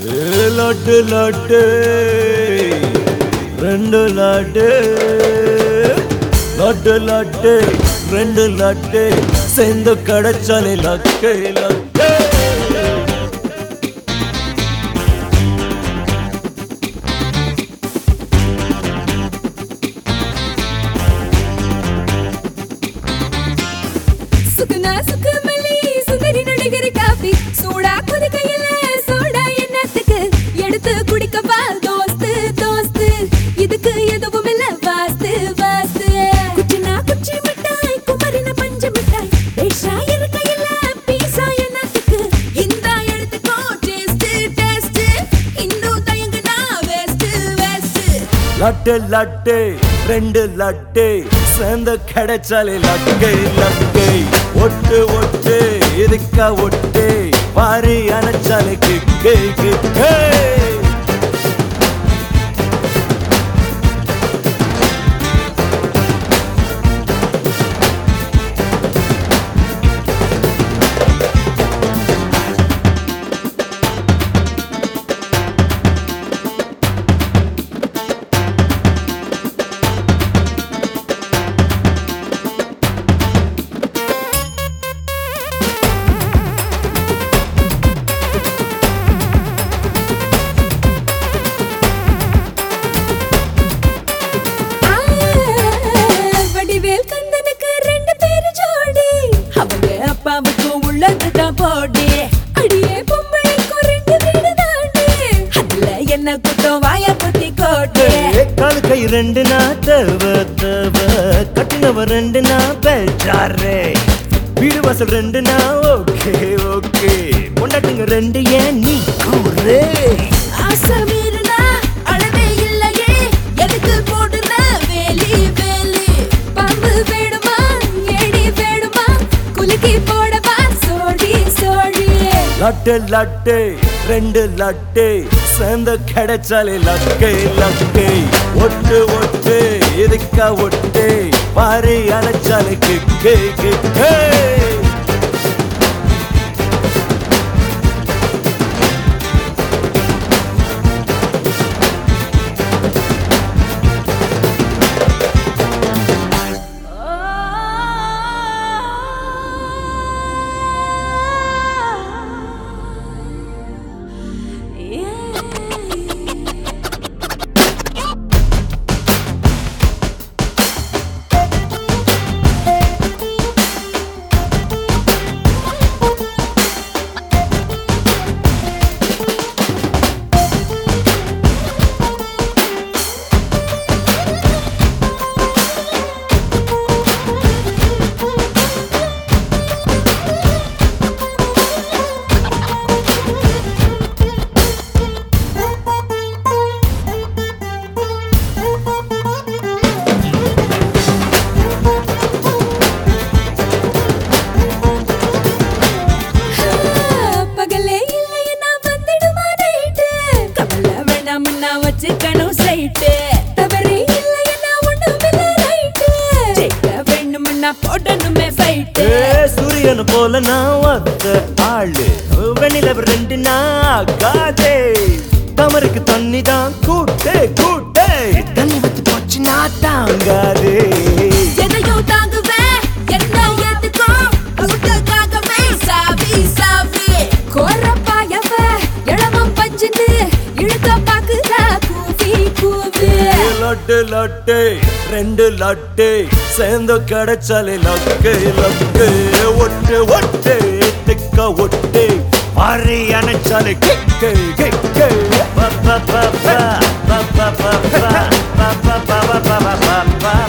ஏ லட்டு லட்டு ரெண்டு லட்டு லட்டு லட்டு ரெண்டு லட்டு சேர்ந்து கிடைச்சாலே லக்கு லக்கு சுகுணா சுகுமலி சுந்தரி நடிகர் காபி சூடா கொதிக்கையில சோடா என்னத்துக்கு எடுத்து குடிக்கவா தோஸ்து தோஸ்து இதுக்கு எதுவும் இல்ல வாஸ்து வாஸ்து குச்சினா குச்சி மிட்டாய் குமரின பஞ்சு மிட்டாய் பேஷா இருக்கையில பீசா என்னத்துக்கு இந்த எடுத்துக்கோ டேஸ்ட் டேஸ்ட் இந்து தயங்குனா வேஸ்ட் வேஸ்ட் லட்டு லட்டு ரெண்டு லட்டு சேர்ந்து கிடைச்சாலே லக்கை லக்கை ஒட்டு ஒட்டு இதுக்கா ஒட்டு பாரி அணைச்சாலே கிக்கே கிக்கே வடிவேல் கந்தனுக்கு ரெண்டு பேரு ஜோடி அவங்க அப்பாவுக்கு உள்ளதுதான் போடி அடியே பொம்பளைக்கும் ரெண்டு வீடு தாண்டி அதுல என்ன குத்தம் வாய புத்தி கோட்டு காலு கை ரெண்டு நா தவ தவ கட்டினவ ரெண்டு நா பெஜாரே வீடு வாசல் ரெண்டு நா ஓகே ஓகே கொண்டாட்டுங்க ரெண்டு ஏன் நீ கூறே ஆசை மீறினா அளவே இல்லையே எதுக்கு போடுற வேலி வேலி பாம்பு வேணுமா ஏடி வேணுமா குலுக்கி போடவா சோழி சோழி லட்டு லட்டு ரெண்டு லட்டு சேர்ந்து கிடைச்சாலே லக்கை லக்கை ஒட்டு ஒட்டு இதுக்கா ஒட்டு பாரி அணைச்சாலே கிக்கே கிக்கே பகலே இல்லையா வந்துடுமா நைட்டு கவலை வேணாம் நான் வச்சுக்கணும் சைட்டு தவறே இல்லையா ஒண்ணுமில்ல ரைட்டு ஜெயிக்க வேணும்னா போடணுமே ஃபைட்டு ஏ, சூரியன் போல நான் வந்த ஆளு வெண்ணிலவ ரெண்டு நான் காதே தமருக்கு தண்ணி தான் கூட்டே கூட்டே தண்ணி வச்சு போச்சு நான் தாங்காதே எதையோ தாங்குவேன் என்ன ஏத்துக்கோ கூட்டக்காகவே சாவி சாவி கோரப்பாயவ இளவம் பஞ்சுன்னு இழுக்க பாக்குறா கூவி கூவி லட்டு லட்டு ரெண்டு லட்டு சேர்ந்து கிடைச்சாலே லக்கு லக்கு ஒட்டு ஒட்டு திக்க ஒட்டு மாறி அணைச்சாலே கிக்கு கிக்கு ப ப ப ப ப ப ப ப ப ப ப ப ப ப